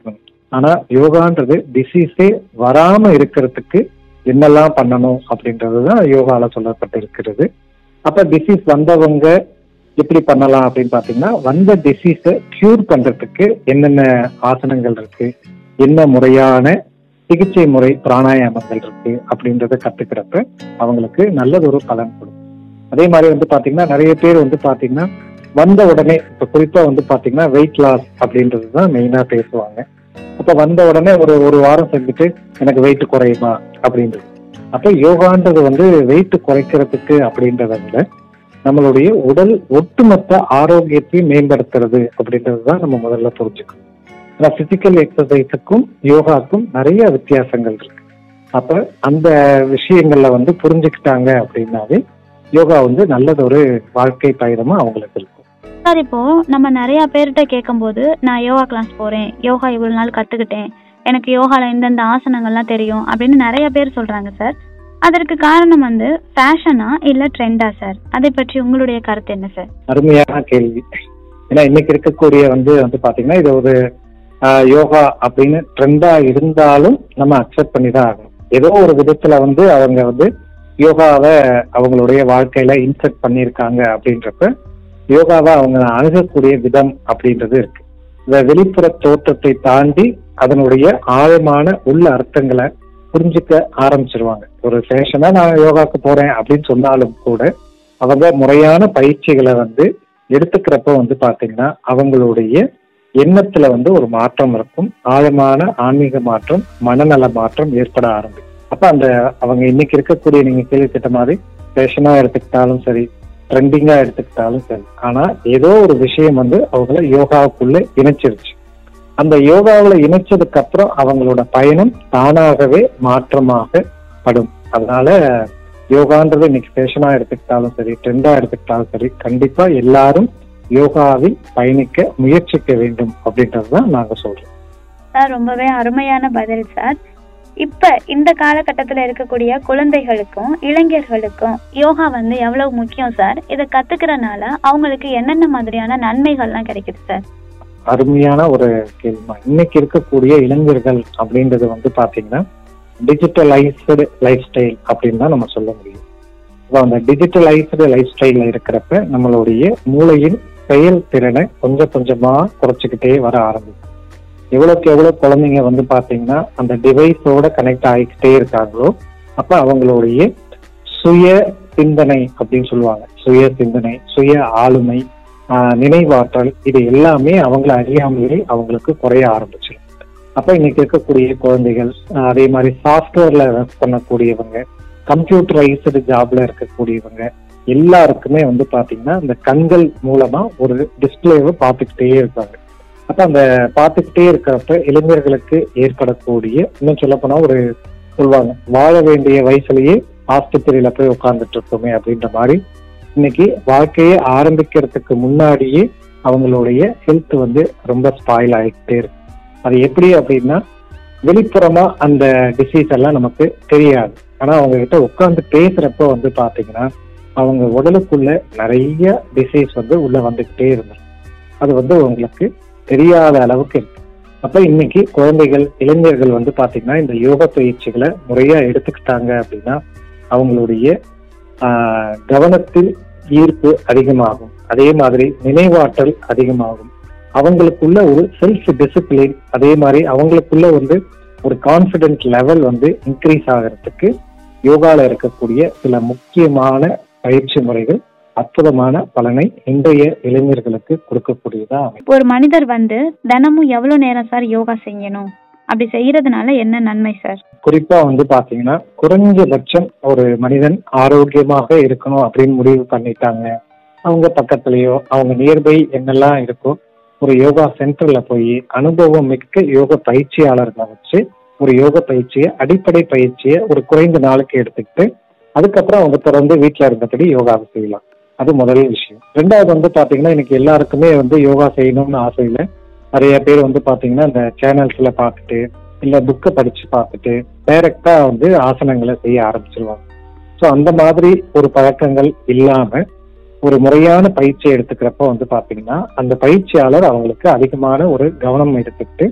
ஆனா யோகான்றது டிசீஸே வராம இருக்கிறதுக்கு என்னெல்லாம் பண்ணணும் அப்படின்றதுதான் யோகால சொல்லப்பட்டிருக்கிறது அப்ப டிசீஸ் வந்தவங்க எப்படி பண்ணலாம் அப்படின்னு பாத்தீங்கன்னா வந்த டிசீஸை கியூர் பண்றதுக்கு என்னென்ன ஆசனங்கள் இருக்கு என்ன முறையான சிகிச்சை முறை பிராணாயாமங்கள் இருக்கு அப்படின்றத கத்துக்கிறப்ப அவங்களுக்கு நல்லதொரு பலன் கொடுக்கும் அதே மாதிரி வந்து பாத்தீங்கன்னா நிறைய பேர் வந்து பாத்தீங்கன்னா வந்த உடனே இப்ப குறிப்பா வந்து பாத்தீங்கன்னா வெயிட் லாஸ் அப்படின்றது தான் மெயினா பேசுவாங்க அப்ப வந்த உடனே ஒரு ஒரு வாரம் செஞ்சுட்டு எனக்கு வெயிட் குறையுமா அப்படின்றது அப்ப யோகான்றது வந்து வெயிட் குறைக்கிறதுக்கு அப்படின்றத விட நம்மளுடைய உடல் ஒட்டுமொத்த ஆரோக்கியத்தையும் மேம்படுத்துறது அப்படின்றது தான் நம்ம முதல்ல புரிஞ்சுக்கணும் ஆனா பிசிக்கல் எக்ஸசைஸுக்கும் யோகாக்கும் நிறைய வித்தியாசங்கள் இருக்கு அப்ப அந்த விஷயங்கள்ல வந்து புரிஞ்சுக்கிட்டாங்க அப்படின்னாவே யோகா வந்து நல்லதொரு வாழ்க்கை பயணமா அவங்களுக்கு இருக்கும் சார் இப்போ நம்ம நிறைய பேர்கிட்ட கேட்கும்போது நான் யோகா கிளாஸ் போறேன் யோகா இவ்வளவு நாள் கத்துக்கிட்டேன் எனக்கு யோகால இந்தந்த ஆசனங்கள்லாம் தெரியும் அப்படின்னு நிறைய பேர் சொல்றாங்க சார் அதற்கு காரணம் வந்து ஃபேஷனா இல்ல ட்ரெண்டா சார் அதை பற்றி உங்களுடைய கருத்து என்ன சார் அருமையான கேள்வி ஏன்னா இன்னைக்கு இருக்கக்கூடிய வந்து வந்து பாத்தீங்கன்னா இது ஒரு ஆஹ், யோகா அப்படின்னு ட்ரெண்டா இருந்தாலும் நம்ம அக்செப்ட் பண்ணி தான் ஆகணும் ஏதோ ஒரு விதத்துல வந்து அவங்க வந்து யோகாவை அவங்களுடைய வாழ்க்கையில இன்செர்ட் பண்ணியிருக்காங்க அப்படின்றப்ப யோகாவை அவங்க அணுகக்கூடிய விதம் அப்படின்றது இருக்கு இந்த வெளிப்புற தோற்றத்தை தாண்டி அதனுடைய ஆழமான உள்ள அர்த்தங்களை புரிஞ்சுக்க ஆரம்பிச்சிருவாங்க ஒரு ஃபேஷனா நான் யோகாக்கு போறேன் அப்படின்னு சொன்னாலும் கூட அவங்க முறையான பயிற்சிகளை வந்து எடுத்துக்கிறப்ப வந்து பாத்தீங்கன்னா அவங்களுடைய எண்ணத்துல வந்து ஒரு மாற்றம் இருக்கும் ஆழமான ஆன்மீக மாற்றம் மனநல மாற்றம் ஏற்பட ஆரம்பிக்கும் அப்ப அந்த அவங்க இன்னைக்கு இருக்கக்கூடிய நீங்க கேள்விப்பட்ட மாதிரி ஃபேஷனா எடுத்துக்கிட்டாலும் சரி ட்ரெண்டிங்கா எடுத்துக்கிட்டாலும் சரி ஆனா ஏதோ ஒரு விஷயம் வந்து அவங்கள யோகாவுக்குள்ள இணைச்சிருச்சு அந்த யோகாவுல இணைச்சதுக்கு அப்புறம் அவங்களோட பயணம் தானாகவே மாற்றமாக படும் அதனால யோகான்றது இன்னைக்கு ஃபேஷனா எடுத்துக்கிட்டாலும் சரி ட்ரெண்டா எடுத்துக்கிட்டாலும் சரி கண்டிப்பா எல்லாரும் யோகாவில் பயணிக்க முயற்சிக்க வேண்டும் அப்படின்றது தான் நாங்க சொல்றோம் சார் ரொம்பவே அருமையான பதில் சார் இப்ப இந்த காலகட்டத்துல இருக்கக்கூடிய குழந்தைகளுக்கும் இளைஞர்களுக்கும் யோகா வந்து எவ்வளவு முக்கியம் சார் இதை கத்துக்கிறனால அவங்களுக்கு என்னென்ன மாதிரியான நன்மைகள்லாம் கிடைக்குது சார் அருமையான ஒரு கேள்வி இன்னைக்கு இருக்கக்கூடிய இளைஞர்கள் அப்படின்றது வந்து பாத்தீங்கன்னா டிஜிட்டலைஸ்டு லைஃப் ஸ்டைல் அப்படின்னு தான் நம்ம சொல்ல முடியும் இப்போ அந்த டிஜிட்டலைஸ்டு லைஃப் ஸ்டைல்ல இருக்கிறப்ப நம்மளுடைய மூளையின் செயல் திறனை கொஞ்சம் கொஞ்சமா குறைச்சிக்கிட்டே வர ஆரம்பிக்கும் எவ்வளவுக்கு எவ்வளவு குழந்தைங்க வந்து பாத்தீங்கன்னா அந்த டிவைஸோட கனெக்ட் ஆகிக்கிட்டே இருக்காங்களோ அப்ப அவங்களுடைய சுய சிந்தனை அப்படின்னு சொல்லுவாங்க சுய சிந்தனை சுய ஆளுமை ஆஹ் நினைவாற்றல் இது எல்லாமே அவங்கள அறியாமலே அவங்களுக்கு குறைய ஆரம்பிச்சிடும் அப்ப இன்னைக்கு இருக்கக்கூடிய குழந்தைகள் ஆஹ் அதே மாதிரி சாஃப்ட்வேர்ல ஒர்க் பண்ணக்கூடியவங்க கம்ப்யூட்டரைஸ்டு ஜாப்ல இருக்கக்கூடியவங்க எல்லாருக்குமே வந்து பாத்தீங்கன்னா இந்த கண்கள் மூலமா ஒரு டிஸ்பிளேவை பார்த்துக்கிட்டே இருப்பாங்க அப்ப அந்த பார்த்துக்கிட்டே இருக்கிறப்ப இளைஞர்களுக்கு ஏற்படக்கூடிய இன்னும் சொல்ல போனா ஒரு சொல்லுவாங்க வாழ வேண்டிய வயசுலயே ஆஸ்பத்திரியில போய் உட்கார்ந்துட்டு இருக்கோமே அப்படின்ற மாதிரி இன்னைக்கு வாழ்க்கையை ஆரம்பிக்கிறதுக்கு முன்னாடியே அவங்களுடைய ஹெல்த் வந்து ரொம்ப ஸ்பாயில் ஆகிக்கிட்டே இருக்கு அது எப்படி அப்படின்னா வெளிப்புறமா அந்த டிசீஸ் எல்லாம் நமக்கு தெரியாது ஆனா அவங்க கிட்ட உட்கார்ந்து பேசுறப்ப வந்து பாத்தீங்கன்னா அவங்க உடலுக்குள்ள நிறைய டிசீஸ் வந்து உள்ள வந்துகிட்டே இருந்தது அது வந்து உங்களுக்கு தெரியாத அளவுக்கு இருக்கு அப்ப இன்னைக்கு குழந்தைகள் இளைஞர்கள் வந்து பாத்தீங்கன்னா இந்த யோக பயிற்சிகளை முறையா எடுத்துக்கிட்டாங்க அப்படின்னா அவங்களுடைய ஆஹ், கவனத்தில் ஈர்ப்பு அதிகமாகும் அதே மாதிரி நினைவாற்றல் அதிகமாகும் அவங்களுக்குள்ள ஒரு செல்ஃப் டிசிப்ளின் அதே மாதிரி அவங்களுக்குள்ள வந்து ஒரு கான்பிடென்ட் லெவல் வந்து இன்க்ரீஸ் ஆகிறதுக்கு யோகால இருக்கக்கூடிய சில முக்கியமான பயிற்சி முறைகள் அற்புதமான பலனை இன்றைய இளைஞர்களுக்கு கொடுக்கக்கூடியதா அமையும் ஒரு மனிதர் வந்து தினமும் எவ்வளவு நேரம் சார் யோகா செய்யணும் அப்படி செய்யறதுனால என்ன நன்மை சார் குறிப்பா வந்து பாத்தீங்கன்னா குறைஞ்சபட்சம் ஒரு மனிதன் ஆரோக்கியமாக இருக்கணும் அப்படின்னு முடிவு பண்ணிட்டாங்க அவங்க பக்கத்துலயோ அவங்க நியர்பை என்னெல்லாம் இருக்கோ ஒரு யோகா சென்டர்ல போய் அனுபவம் மிக்க யோக பயிற்சியாளர்களை வச்சு ஒரு யோக பயிற்சியை அடிப்படை பயிற்சியை ஒரு குறைந்த நாளுக்கு எடுத்துக்கிட்டு அதுக்கப்புறம் அவங்க தொடர்ந்து வீட்ல இருந்தபடி யோகாவை செய்யலாம் அது முதல் விஷயம் ரெண்டாவது வந்து பாத்தீங்கன்னா இன்னைக்கு எல்லாருக்குமே வந்து யோகா செய்யணும்னு ஆசை இல்லை நிறைய பேர் வந்து பாத்தீங்கன்னா இந்த சேனல்ஸ்ல பார்த்துட்டு இல்ல புக்கை படிச்சு பார்த்துட்டு டைரக்டா வந்து ஆசனங்களை செய்ய ஆரம்பிச்சிருவாங்க ஸோ அந்த மாதிரி ஒரு பழக்கங்கள் இல்லாம ஒரு முறையான பயிற்சி எடுத்துக்கிறப்ப வந்து பாத்தீங்கன்னா அந்த பயிற்சியாளர் அவங்களுக்கு அதிகமான ஒரு கவனம் எடுத்துக்கிட்டு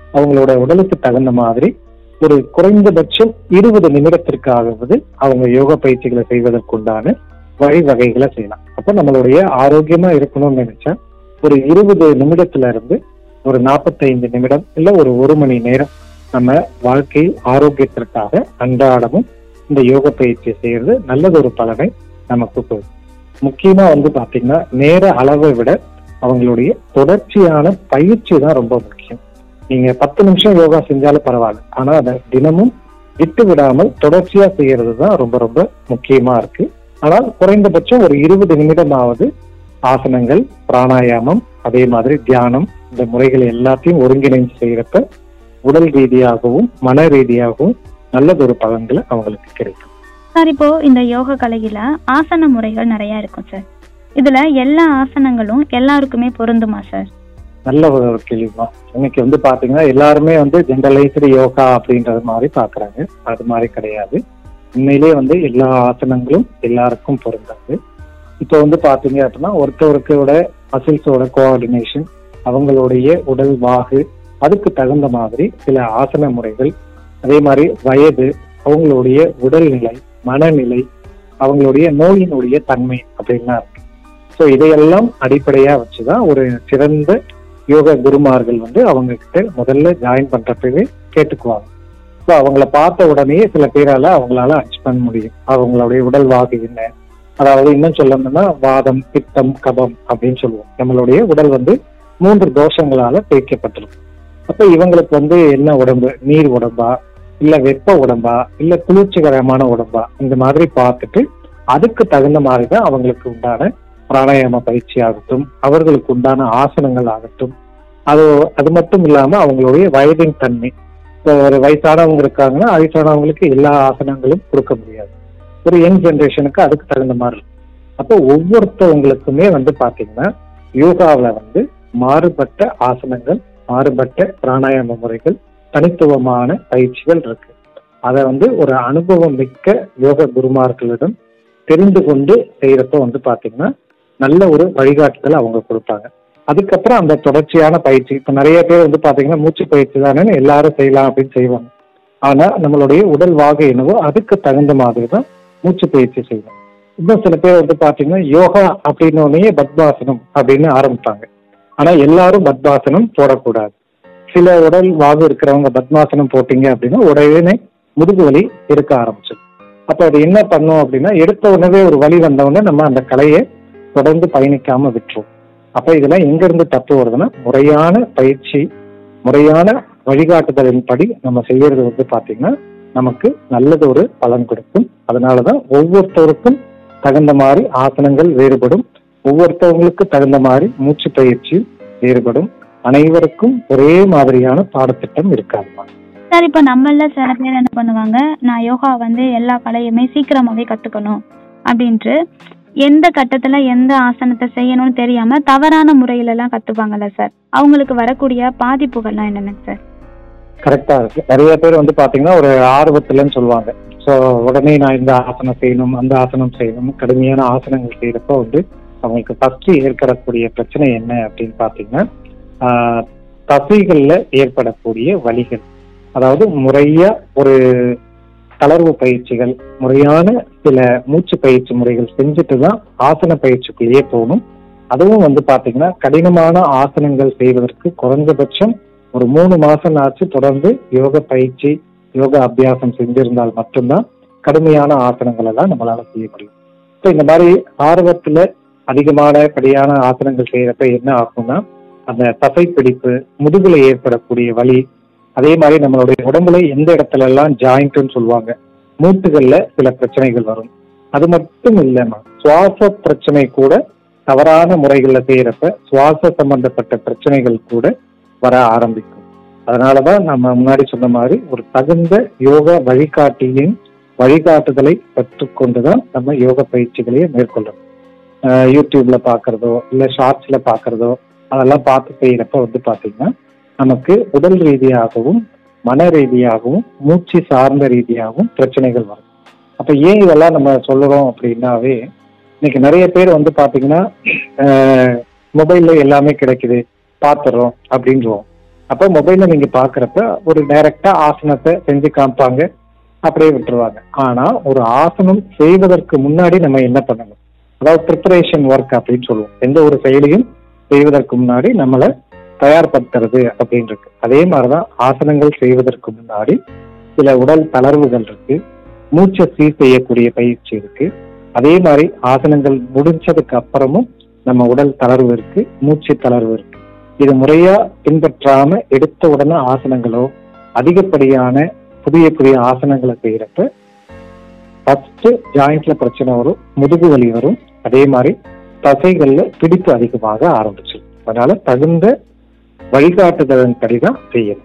அவங்களோட உடலுக்கு தகுந்த மாதிரி ஒரு குறைந்தபட்சம் இருபது நிமிடத்திற்காகவது அவங்க யோகா பயிற்சிகளை செய்வதற்குண்டான வழிவகைகளை செய்யலாம் அப்ப நம்மளுடைய ஆரோக்கியமா இருக்கணும்னு நினைச்சா ஒரு இருபது நிமிடத்துல இருந்து ஒரு நாற்பத்தைந்து நிமிடம் இல்ல ஒரு ஒரு மணி நேரம் நம்ம வாழ்க்கையில் ஆரோக்கியத்திற்காக அன்றாடமும் இந்த யோக பயிற்சியை செய்யறது நல்லது ஒரு பலனை நமக்கு கொடுக்கும் முக்கியமா வந்து பாத்தீங்கன்னா நேர அளவை விட அவங்களுடைய தொடர்ச்சியான பயிற்சி தான் ரொம்ப முக்கியம் நீங்க பத்து நிமிஷம் யோகா செஞ்சாலும் பரவாயில்ல ஆனா அதை தினமும் விட்டு விடாமல் தொடர்ச்சியா செய்யறது தான் ரொம்ப ரொம்ப முக்கியமா இருக்கு ஆனால் குறைந்தபட்சம் ஒரு இருபது நிமிடமாவது ஆசனங்கள் பிராணாயாமம் அதே மாதிரி தியானம் இந்த முறைகள் எல்லாத்தையும் ஒருங்கிணைந்து செய்யறப்ப உடல் ரீதியாகவும் மன ரீதியாகவும் நல்லதொரு பலன்கள் அவங்களுக்கு கிடைக்கும் சார் இப்போ இந்த யோக கலையில ஆசன முறைகள் நிறைய இருக்கும் சார் இதுல எல்லா ஆசனங்களும் எல்லாருக்குமே பொருந்துமா சார் நல்ல ஒரு கேள்விமா இன்னைக்கு வந்து பாத்தீங்கன்னா எல்லாருமே வந்து ஜென்ரலைஸ்டு யோகா அப்படின்றது மாதிரி பாக்குறாங்க அது மாதிரி கிடையாது உண்மையிலேயே வந்து எல்லா ஆசனங்களும் எல்லாருக்கும் பொருந்தாது இப்போ வந்து பாத்தீங்க அப்படின்னா ஒருத்தவருக்கோட மசில்ஸோட கோஆர்டினேஷன் அவங்களுடைய உடல் வாகு அதுக்கு தகுந்த மாதிரி சில ஆசன முறைகள் அதே மாதிரி வயது அவங்களுடைய உடல்நிலை மனநிலை அவங்களுடைய நோயினுடைய தன்மை அப்படின்லாம் இருக்கு ஸோ இதையெல்லாம் அடிப்படையா வச்சுதான் ஒரு சிறந்த யோக குருமார்கள் வந்து அவங்க கிட்ட முதல்ல ஜாயின் பண்றப்பவே கேட்டுக்குவாங்க ஸோ அவங்கள பார்த்த உடனே சில பேரால அவங்களால அச்சீவ் பண்ண முடியும் அவங்களுடைய உடல் வாகு என்ன அதாவது இன்னும் சொல்லணும்னா வாதம் பித்தம் கபம் அப்படின்னு சொல்லுவோம் நம்மளுடைய உடல் வந்து மூன்று தோஷங்களால பிரிக்கப்பட்டிருக்கும் அப்ப இவங்களுக்கு வந்து என்ன உடம்பு நீர் உடம்பா இல்ல வெப்ப உடம்பா இல்ல குளிர்ச்சிகரமான உடம்பா இந்த மாதிரி பார்த்துட்டு அதுக்கு தகுந்த மாதிரி தான் அவங்களுக்கு உண்டான பிராணாயாம பயிற்சி ஆகட்டும் அவர்களுக்கு உண்டான ஆசனங்கள் ஆகட்டும் அது அது மட்டும் இல்லாம அவங்களுடைய வயதின் தன்மை இப்போ ஒரு வயசானவங்க இருக்காங்கன்னா வயசானவங்களுக்கு எல்லா ஆசனங்களும் கொடுக்க முடியாது ஒரு யங் ஜென்ரேஷனுக்கு அதுக்கு தகுந்த மாதிரி இருக்கும் அப்போ ஒவ்வொருத்தவங்களுக்குமே வந்து பாத்தீங்கன்னா யோகாவில் வந்து மாறுபட்ட ஆசனங்கள் மாறுபட்ட பிராணாயாம முறைகள் தனித்துவமான பயிற்சிகள் இருக்கு அதை வந்து ஒரு அனுபவம் மிக்க யோக குருமார்களிடம் தெரிந்து கொண்டு செய்யறப்ப வந்து பாத்தீங்கன்னா நல்ல ஒரு வழிகாட்டுதல் அவங்க கொடுப்பாங்க அதுக்கப்புறம் அந்த தொடர்ச்சியான பயிற்சி இப்ப நிறைய பேர் வந்து பாத்தீங்கன்னா மூச்சு பயிற்சி தானே எல்லாரும் செய்யலாம் அப்படின்னு செய்வாங்க ஆனா நம்மளுடைய உடல் வாகு என்னவோ அதுக்கு தகுந்த மாதிரி தான் மூச்சு பயிற்சி செய்யணும் இன்னும் சில பேர் வந்து பாத்தீங்கன்னா யோகா அப்படின்னோடனே பத்மாசனம் அப்படின்னு ஆரம்பிப்பாங்க ஆனா எல்லாரும் பத்மாசனம் போடக்கூடாது சில உடல் வாகு இருக்கிறவங்க பத்மாசனம் போட்டீங்க அப்படின்னா உடனே முதுகு வலி இருக்க ஆரம்பிச்சிடும் அப்ப அது என்ன பண்ணும் அப்படின்னா எடுத்த உடனே ஒரு வலி வந்த உடனே நம்ம அந்த கலையை தொடர்ந்து பயணிக்காம விட்டுரும் அப்ப இதெல்லாம் எங்க இருந்து தப்பு வருதுன்னா முறையான பயிற்சி முறையான வழிகாட்டுதலின்படி நம்ம செய்யறது வந்து பாத்தீங்கன்னா நமக்கு நல்லது ஒரு பலன் கொடுக்கும் அதனாலதான் ஒவ்வொருத்தருக்கும் தகுந்த மாதிரி ஆசனங்கள் வேறுபடும் ஒவ்வொருத்தவங்களுக்கு தகுந்த மாதிரி மூச்சு பயிற்சி வேறுபடும் அனைவருக்கும் ஒரே மாதிரியான பாடத்திட்டம் இருக்காதுமா சார் இப்போ நம்மள சில பேர் என்ன பண்ணுவாங்க நான் யோகா வந்து எல்லா கலையுமே சீக்கிரமாவே கத்துக்கணும் அப்படின்ட்டு எந்த கட்டத்துல எந்த ஆசனத்தை செய்யணும்னு தெரியாம தவறான முறையில எல்லாம் கத்துப்பாங்கல்ல சார் அவங்களுக்கு வரக்கூடிய பாதிப்புகள்லாம் என்னென்ன சார் கரெக்டா இருக்கு நிறைய பேர் வந்து பாத்தீங்கன்னா ஒரு ஆர்வத்துலன்னு சொல்லுவாங்க ஸோ உடனே நான் இந்த ஆசனம் செய்யணும் அந்த ஆசனம் செய்யணும் கடுமையான ஆசனங்கள் செய்யறப்ப வந்து அவங்களுக்கு ஃபர்ஸ்ட் ஏற்படக்கூடிய பிரச்சனை என்ன அப்படின்னு பாத்தீங்கன்னா ஆஹ், தசைகள்ல ஏற்படக்கூடிய வலிகள் அதாவது முறையா ஒரு தளர்வு பயிற்சிகள் முறையான சில மூச்சு பயிற்சி முறைகள் செஞ்சுட்டு தான் ஆசன பயிற்சிக்குள்ளேயே போகணும் அதுவும் வந்து பாத்தீங்கன்னா கடினமான ஆசனங்கள் செய்வதற்கு குறைந்தபட்சம் ஒரு மூணு மாசம் ஆச்சு தொடர்ந்து யோக பயிற்சி யோக அபியாசம் செஞ்சிருந்தால் மட்டும்தான் கடுமையான ஆசனங்கள் எல்லாம் நம்மளால செய்ய முடியும் இப்போ இந்த மாதிரி ஆர்வத்துல அதிகமான படியான ஆசனங்கள் செய்யறப்ப என்ன ஆகும்னா அந்த தசை பிடிப்பு முதுகுல ஏற்படக்கூடிய வலி அதே மாதிரி நம்மளுடைய உடம்புல எந்த இடத்துல எல்லாம் ஜாயிண்ட்னு சொல்லுவாங்க மூட்டுகள்ல சில பிரச்சனைகள் வரும் அது மட்டும் இல்லைன்னா சுவாச பிரச்சனை கூட தவறான முறைகள்ல செய்யறப்ப சுவாச சம்பந்தப்பட்ட பிரச்சனைகள் கூட வர ஆரம்பிக்கும் அதனாலதான் நம்ம முன்னாடி சொன்ன மாதிரி ஒரு தகுந்த யோகா வழிகாட்டியின் வழிகாட்டுதலை கற்றுக்கொண்டுதான் நம்ம யோக பயிற்சிகளையே மேற்கொள்ளணும் ஆஹ் யூடியூப்ல பாக்குறதோ இல்ல ஷார்ட்ஸ்ல பாக்குறதோ அதெல்லாம் பார்த்து செய்யறப்ப வந்து பாத்தீங்கன்னா நமக்கு உடல் ரீதியாகவும் மன ரீதியாகவும் மூச்சு சார்ந்த ரீதியாகவும் பிரச்சனைகள் வரும் அப்ப ஏன் இதெல்லாம் நம்ம சொல்லுறோம் அப்படின்னாவே இன்னைக்கு நிறைய பேர் வந்து பாத்தீங்கன்னா மொபைல்ல எல்லாமே கிடைக்குது பார்த்துறோம் அப்படின்றோம் அப்போ மொபைல்ல நீங்க பாக்குறப்ப ஒரு டைரக்டா ஆசனத்தை செஞ்சு காமிப்பாங்க அப்படியே விட்டுருவாங்க ஆனா ஒரு ஆசனம் செய்வதற்கு முன்னாடி நம்ம என்ன பண்ணணும் அதாவது ப்ரிப்பரேஷன் ஒர்க் அப்படின்னு சொல்லுவோம் எந்த ஒரு செயலையும் செய்வதற்கு முன்னாடி நம்மளை தயார்படுத்துறது அப்படின்னு இருக்கு அதே மாதிரிதான் ஆசனங்கள் செய்வதற்கு முன்னாடி சில உடல் தளர்வுகள் இருக்கு மூச்சை சீர் செய்யக்கூடிய பயிற்சி இருக்கு அதே மாதிரி ஆசனங்கள் முடிஞ்சதுக்கு அப்புறமும் நம்ம உடல் தளர்வு இருக்கு மூச்சு தளர்வு இருக்கு இது முறையா பின்பற்றாம எடுத்த உடனே ஆசனங்களோ அதிகப்படியான புதிய புதிய ஆசனங்களை செய்யறப்ப ஃபர்ஸ்ட் ஜாயிண்ட்ல பிரச்சனை வரும் முதுகு வலி வரும் அதே மாதிரி தசைகள்ல பிடிப்பு அதிகமாக ஆரம்பிச்சிடும் அதனால தகுந்த வழிகாட்டுதலின்படி தான் செய்யணும்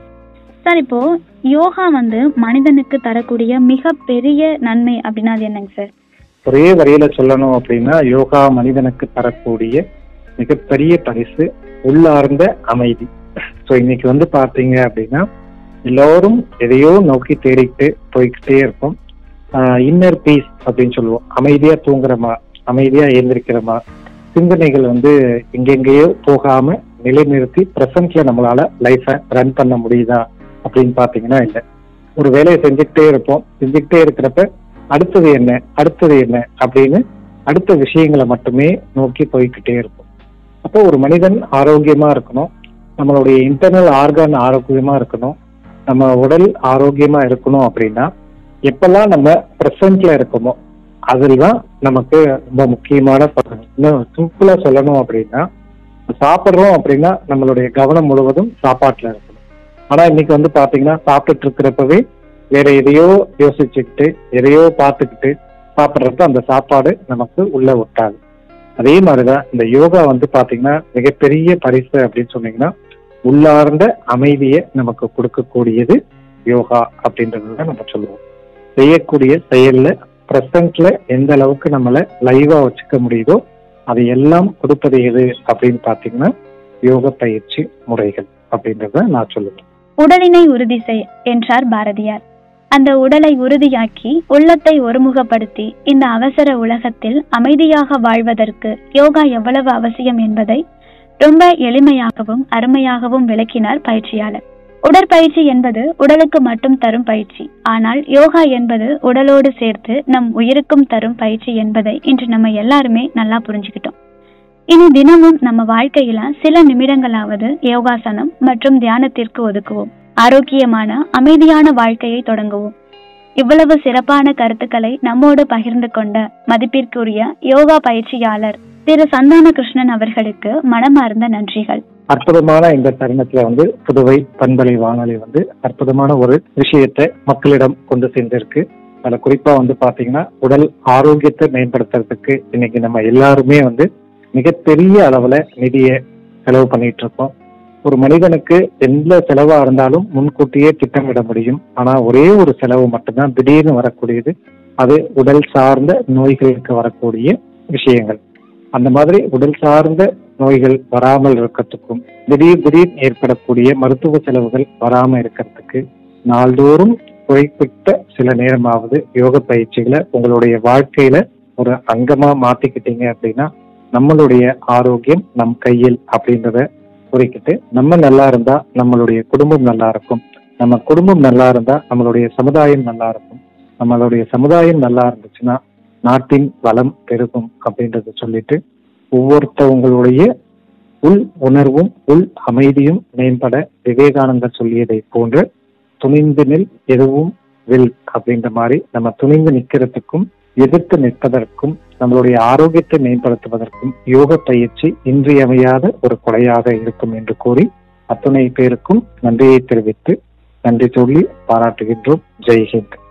சார் இப்போ யோகா வந்து மனிதனுக்கு தரக்கூடிய மிகப்பெரிய நன்மை அப்படின்னா அது என்னங்க சார் ஒரே வரியில சொல்லணும் அப்படின்னா யோகா மனிதனுக்கு தரக்கூடிய மிகப்பெரிய பரிசு உள்ளார்ந்த அமைதி ஸோ இன்னைக்கு வந்து பாத்தீங்க அப்படின்னா எல்லோரும் எதையோ நோக்கி தேடிக்கிட்டு போய்கிட்டே இருப்போம் இன்னர் பீஸ் அப்படின்னு சொல்லுவோம் அமைதியா தூங்குறமா அமைதியா எழுந்திருக்கிறோமா சிந்தனைகள் வந்து எங்கெங்கேயோ போகாம நிலைநிறுத்தி பிரசன்ட்ல நம்மளால லைஃபை ரன் பண்ண முடியுதா அப்படின்னு பாத்தீங்கன்னா இல்லை ஒரு வேலையை செஞ்சுக்கிட்டே இருப்போம் செஞ்சுக்கிட்டே இருக்கிறப்ப அடுத்தது என்ன அடுத்தது என்ன அப்படின்னு அடுத்த விஷயங்களை மட்டுமே நோக்கி போய்கிட்டே இருப்போம் அப்போ ஒரு மனிதன் ஆரோக்கியமா இருக்கணும் நம்மளுடைய இன்டர்னல் ஆர்கான் ஆரோக்கியமா இருக்கணும் நம்ம உடல் ஆரோக்கியமா இருக்கணும் அப்படின்னா எப்பெல்லாம் நம்ம ப்ரெசன்ட்ல இருக்கோமோ அதில் தான் நமக்கு ரொம்ப முக்கியமான பங்கு இன்னும் சிம்பிளா சொல்லணும் அப்படின்னா சாப்பிட்றோம் அப்படின்னா நம்மளுடைய கவனம் முழுவதும் சாப்பாட்டுல இருக்கணும் ஆனா இன்னைக்கு வந்து பாத்தீங்கன்னா சாப்பிட்டுட்டு இருக்கிறப்பவே வேற எதையோ யோசிச்சுக்கிட்டு எதையோ பார்த்துக்கிட்டு சாப்பிட்றப்ப அந்த சாப்பாடு நமக்கு உள்ள ஒட்டாது அதே மாதிரிதான் இந்த யோகா வந்து பாத்தீங்கன்னா மிகப்பெரிய பரிசு அப்படின்னு சொன்னீங்கன்னா உள்ளார்ந்த அமைதியை நமக்கு கொடுக்கக்கூடியது யோகா அப்படின்றது தான் நம்ம சொல்லுவோம் செய்யக்கூடிய செயல்ல ப்ரெசன்ட்ல எந்த அளவுக்கு நம்மளை லைவா வச்சுக்க முடியுதோ அது எல்லாம் கொடுப்பது எது அப்படின்னு பாத்தீங்கன்னா யோக பயிற்சி முறைகள் அப்படின்றத நான் சொல்லுவேன் உடலினை உறுதி செய் என்றார் பாரதியார் அந்த உடலை உறுதியாக்கி உள்ளத்தை ஒருமுகப்படுத்தி இந்த அவசர உலகத்தில் அமைதியாக வாழ்வதற்கு யோகா எவ்வளவு அவசியம் என்பதை ரொம்ப எளிமையாகவும் அருமையாகவும் விளக்கினார் பயிற்சியாளர் உடற்பயிற்சி என்பது உடலுக்கு மட்டும் தரும் பயிற்சி ஆனால் யோகா என்பது உடலோடு சேர்த்து நம் உயிருக்கும் தரும் பயிற்சி என்பதை இன்று நம்ம எல்லாருமே நல்லா புரிஞ்சுக்கிட்டோம் இனி தினமும் நம்ம வாழ்க்கையில சில நிமிடங்களாவது யோகாசனம் மற்றும் தியானத்திற்கு ஒதுக்குவோம் ஆரோக்கியமான அமைதியான வாழ்க்கையை தொடங்குவோம் இவ்வளவு சிறப்பான கருத்துக்களை நம்மோடு பகிர்ந்து கொண்ட மதிப்பிற்குரிய யோகா பயிற்சியாளர் திரு சந்தான கிருஷ்ணன் அவர்களுக்கு மனமார்ந்த நன்றிகள் அற்புதமான இந்த தருணத்துல வந்து புதுவை பண்பலை வானொலி வந்து அற்புதமான ஒரு விஷயத்தை மக்களிடம் கொண்டு சென்றிருக்கு அதுல குறிப்பா வந்து பாத்தீங்கன்னா உடல் ஆரோக்கியத்தை மேம்படுத்துறதுக்கு இன்னைக்கு நம்ம எல்லாருமே வந்து மிகப்பெரிய அளவுல நிதியை செலவு பண்ணிட்டு இருக்கோம் ஒரு மனிதனுக்கு எந்த செலவா இருந்தாலும் முன்கூட்டியே திட்டமிட முடியும் ஆனா ஒரே ஒரு செலவு மட்டும்தான் திடீர்னு வரக்கூடியது அது உடல் சார்ந்த நோய்களுக்கு வரக்கூடிய விஷயங்கள் அந்த மாதிரி உடல் சார்ந்த நோய்கள் வராமல் இருக்கிறதுக்கும் திடீர் திடீர் ஏற்படக்கூடிய மருத்துவ செலவுகள் வராம இருக்கிறதுக்கு நாள்தோறும் குறிப்பிட்ட சில நேரமாவது யோக பயிற்சிகளை உங்களுடைய வாழ்க்கையில ஒரு அங்கமா மாத்திக்கிட்டீங்க அப்படின்னா நம்மளுடைய ஆரோக்கியம் நம் கையில் அப்படின்றத குறிக்கிட்டு நம்ம நல்லா இருந்தா நம்மளுடைய குடும்பம் நல்லா இருக்கும் நம்ம குடும்பம் நல்லா இருந்தா நம்மளுடைய சமுதாயம் நல்லா இருக்கும் நம்மளுடைய சமுதாயம் நல்லா இருந்துச்சுன்னா நாட்டின் வளம் பெருகும் அப்படின்றத சொல்லிட்டு ஒவ்வொருத்தவங்களுடைய உள் உணர்வும் உள் அமைதியும் மேம்பட விவேகானந்தர் சொல்லியதை போன்று துணிந்து நில் எதுவும் வில் அப்படின்ற மாதிரி நம்ம துணிந்து நிற்கிறதுக்கும் எதிர்த்து நிற்பதற்கும் நம்மளுடைய ஆரோக்கியத்தை மேம்படுத்துவதற்கும் யோக பயிற்சி இன்றியமையாத ஒரு கொடையாக இருக்கும் என்று கூறி அத்துணை பேருக்கும் நன்றியை தெரிவித்து நன்றி சொல்லி பாராட்டுகின்றோம் ஜெய்ஹிந்த்